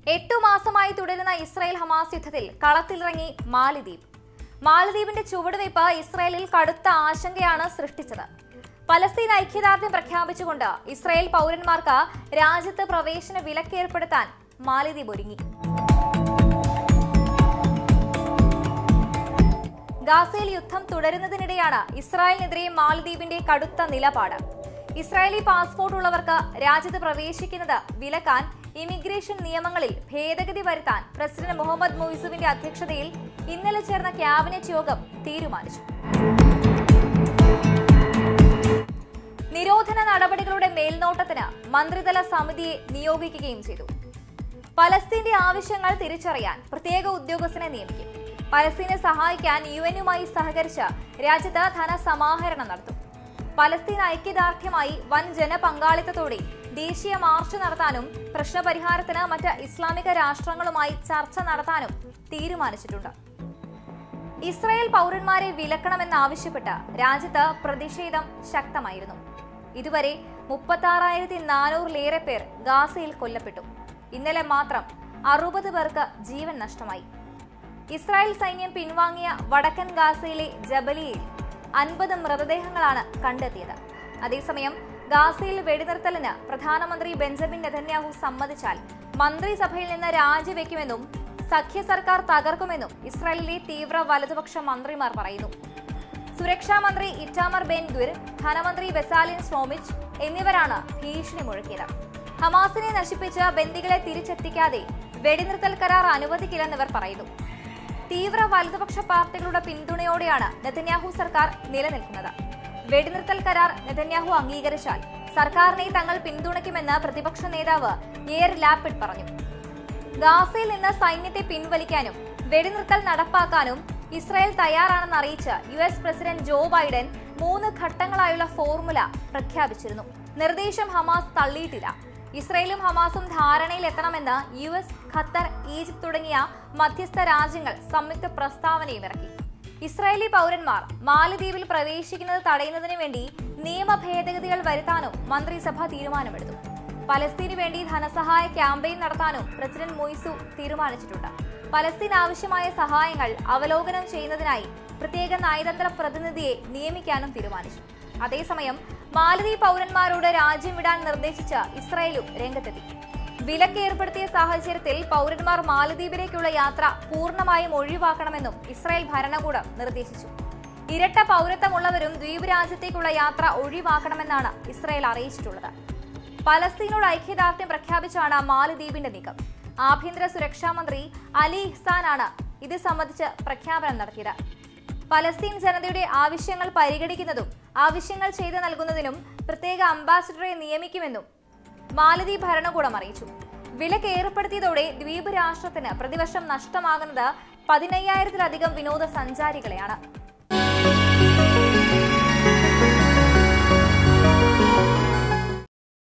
എട്ടു മാസമായി തുടരുന്ന ഇസ്രായേൽ ഹമാസ് യുദ്ധത്തിൽ കളത്തിലിറങ്ങി മാലിദ്വീപ് മാലദ്വീപിന്റെ ചുവടുവയ്പ് ഇസ്രായേലിൽ കടുത്ത ആശങ്കയാണ് സൃഷ്ടിച്ചത് പലസ്തീൻ ഐക്യദാർഢ്യം പ്രഖ്യാപിച്ചുകൊണ്ട് ഇസ്രായേൽ പൗരന്മാർക്ക് രാജ്യത്ത് പ്രവേശന വിലക്ക് ഏർപ്പെടുത്താൻ മാലിദ്വീപ് ഒരുങ്ങി ഗാസയിൽ യുദ്ധം തുടരുന്നതിനിടെയാണ് ഇസ്രായേലിനെതിരെ മാലദ്വീപിന്റെ കടുത്ത നിലപാട് ഇസ്രായേലി പാസ്പോർട്ട് ഉള്ളവർക്ക് രാജ്യത്ത് പ്രവേശിക്കുന്നത് വിലക്കാൻ ഇമിഗ്രേഷൻ നിയമങ്ങളിൽ ഭേദഗതി വരുത്താൻ പ്രസിഡന്റ് മുഹമ്മദ് മൊയ്സുവിന്റെ അധ്യക്ഷതയിൽ ഇന്നലെ ചേർന്ന ക്യാബിനറ്റ് യോഗം തീരുമാനിച്ചു നിരോധന നടപടികളുടെ മേൽനോട്ടത്തിന് മന്ത്രിതല സമിതിയെ നിയോഗിക്കുകയും ചെയ്തു പലസ്തീന്റെ ആവശ്യങ്ങൾ തിരിച്ചറിയാൻ പ്രത്യേക ഉദ്യോഗസ്ഥനെ നിയമിക്കും പലസ്തീനെ സഹായിക്കാൻ യു എനുമായി സഹകരിച്ച് രാജ്യത്ത് ധനസമാഹരണം നടത്തും പലസ്തീൻ ഐക്യദാർഢ്യമായി വൻ ജനപങ്കാളിത്തത്തോടെ ദേശീയ മാർച്ച് നടത്താനും പ്രശ്നപരിഹാരത്തിന് മറ്റ് ഇസ്ലാമിക രാഷ്ട്രങ്ങളുമായി ചർച്ച നടത്താനും തീരുമാനിച്ചിട്ടുണ്ട് ഇസ്രായേൽ പൗരന്മാരെ വിലക്കണമെന്നാവശ്യപ്പെട്ട് രാജ്യത്ത് പ്രതിഷേധം ശക്തമായിരുന്നു ഇതുവരെ മുപ്പത്തി ആറായിരത്തി നാനൂറിലേറെ പേർ ഗാസയിൽ കൊല്ലപ്പെട്ടു ഇന്നലെ മാത്രം അറുപത് പേർക്ക് ജീവൻ നഷ്ടമായി ഇസ്രായേൽ സൈന്യം പിൻവാങ്ങിയ വടക്കൻ ഗാസയിലെ ജബലിയയിൽ അൻപത് മൃതദേഹങ്ങളാണ് കണ്ടെത്തിയത് അതേസമയം ഗാസയിൽ വെടിനിർത്തലിന് പ്രധാനമന്ത്രി ബെഞ്ചമിൻ നെതന്യാഹു സമ്മതിച്ചാൽ മന്ത്രിസഭയിൽ നിന്ന് രാജിവെക്കുമെന്നും സഖ്യ സർക്കാർ തകർക്കുമെന്നും ഇസ്രായേലിലെ തീവ്ര വലതുപക്ഷ മന്ത്രിമാർ പറയുന്നു സുരക്ഷാ മന്ത്രി ഇറ്റാമർ ബെൻ ഗുർ ധനമന്ത്രി ബെസാലിൻ സ്ട്രോമിച്ച് എന്നിവരാണ് ഭീഷണി മുഴക്കിയത് ഹമാസിനെ നശിപ്പിച്ച് ബന്ദികളെ തിരിച്ചെത്തിക്കാതെ വെടിനിർത്തൽ കരാർ അനുവദിക്കില്ലെന്നിവർ പറയുന്നു തീവ്ര വലതുപക്ഷ പാർട്ടികളുടെ പിന്തുണയോടെയാണ് നെതന്യാഹു സർക്കാർ നിലനിൽക്കുന്നത് വെടിനിർത്തൽ കരാർ നെതന്യാഹു അംഗീകരിച്ചാൽ സർക്കാരിനെ തങ്ങൾ പിന്തുണയ്ക്കുമെന്ന് പ്രതിപക്ഷ നേതാവ് എയർ ലാപ്പിഡ് പറഞ്ഞു ഗാസയിൽ നിന്ന് സൈന്യത്തെ പിൻവലിക്കാനും വെടിനിർത്തൽ നടപ്പാക്കാനും ഇസ്രായേൽ തയ്യാറാണെന്ന് അറിയിച്ച് U S president Joe Biden മൂന്ന് ഘട്ടങ്ങളായുള്ള ഫോർമുല പ്രഖ്യാപിച്ചിരുന്നു നിർദ്ദേശം ഹമാസ് തള്ളിയിട്ടില്ല ഇസ്രയേലും ഹമാസും ധാരണയിലെത്തണമെന്ന് യു എസ് ഖത്തർ ഈജിപ്ത് തുടങ്ങിയ മധ്യസ്ഥ രാജ്യങ്ങൾ സംയുക്ത പ്രസ്താവനയും ഇറക്കി ഇസ്രായേലി പൗരന്മാർ മാലദ്വീപിൽ പ്രവേശിക്കുന്നത് തടയുന്നതിന് വേണ്ടി നിയമ ഭേദഗതികൾ വരുത്താനും മന്ത്രിസഭ തീരുമാനമെടുത്തു പലസ്തീന് വേണ്ടി ധനസഹായ ക്യാമ്പയിൻ നടത്താനും പ്രസിഡന്റ് മൊയ്സു തീരുമാനിച്ചിട്ടുണ്ട് പലസ്തീൻ ആവശ്യമായ സഹായങ്ങൾ അവലോകനം ചെയ്യുന്നതിനായി പ്രത്യേക നയതന്ത്ര പ്രതിനിധിയെ നിയമിക്കാനും തീരുമാനിച്ചു അതേസമയം മാലദ്വീപ് പൗരന്മാരോട് രാജ്യം വിടാൻ നിർദ്ദേശിച്ച് ഇസ്രായേലും രംഗത്തെത്തി വിലക്ക് ഏർപ്പെടുത്തിയ സാഹചര്യത്തിൽ പൗരന്മാർ മാലദ്വീപിലേക്കുള്ള യാത്ര പൂർണ്ണമായും ഒഴിവാക്കണമെന്നും ഇസ്രായേൽ ഭരണകൂടം നിർദ്ദേശിച്ചു ഇരട്ട പൗരത്വമുള്ളവരും ദ്വീപ് രാജ്യത്തേക്കുള്ള യാത്ര ഒഴിവാക്കണമെന്നാണ് ഇസ്രായേൽ അറിയിച്ചിട്ടുള്ളത് പലസ്തീനോട് ഐക്യദാർഢ്യം പ്രഖ്യാപിച്ചാണ് മാലദ്വീപിന്റെ നീക്കം ആഭ്യന്തര സുരക്ഷാ മന്ത്രി അലി ഇഹ്സാനാണ് ഇത് സംബന്ധിച്ച് പ്രഖ്യാപനം നടത്തിയത് പലസ്തീൻ ജനതയുടെ ആവശ്യങ്ങൾ പരിഗണിക്കുന്നതും ആവശ്യങ്ങൾ ചെയ്തു നൽകുന്നതിനും പ്രത്യേക അംബാസിഡറെ നിയമിക്കുമെന്നും മാലദ്വീപ് ഭരണകൂടം അറിയിച്ചു വിലക്ക് ഏർപ്പെടുത്തിയതോടെ ദ്വീപ് രാഷ്ട്രത്തിന് പ്രതിവർഷം നഷ്ടമാകുന്നത് പതിനയ്യായിരത്തിലധികം വിനോദസഞ്ചാരികളെയാണ്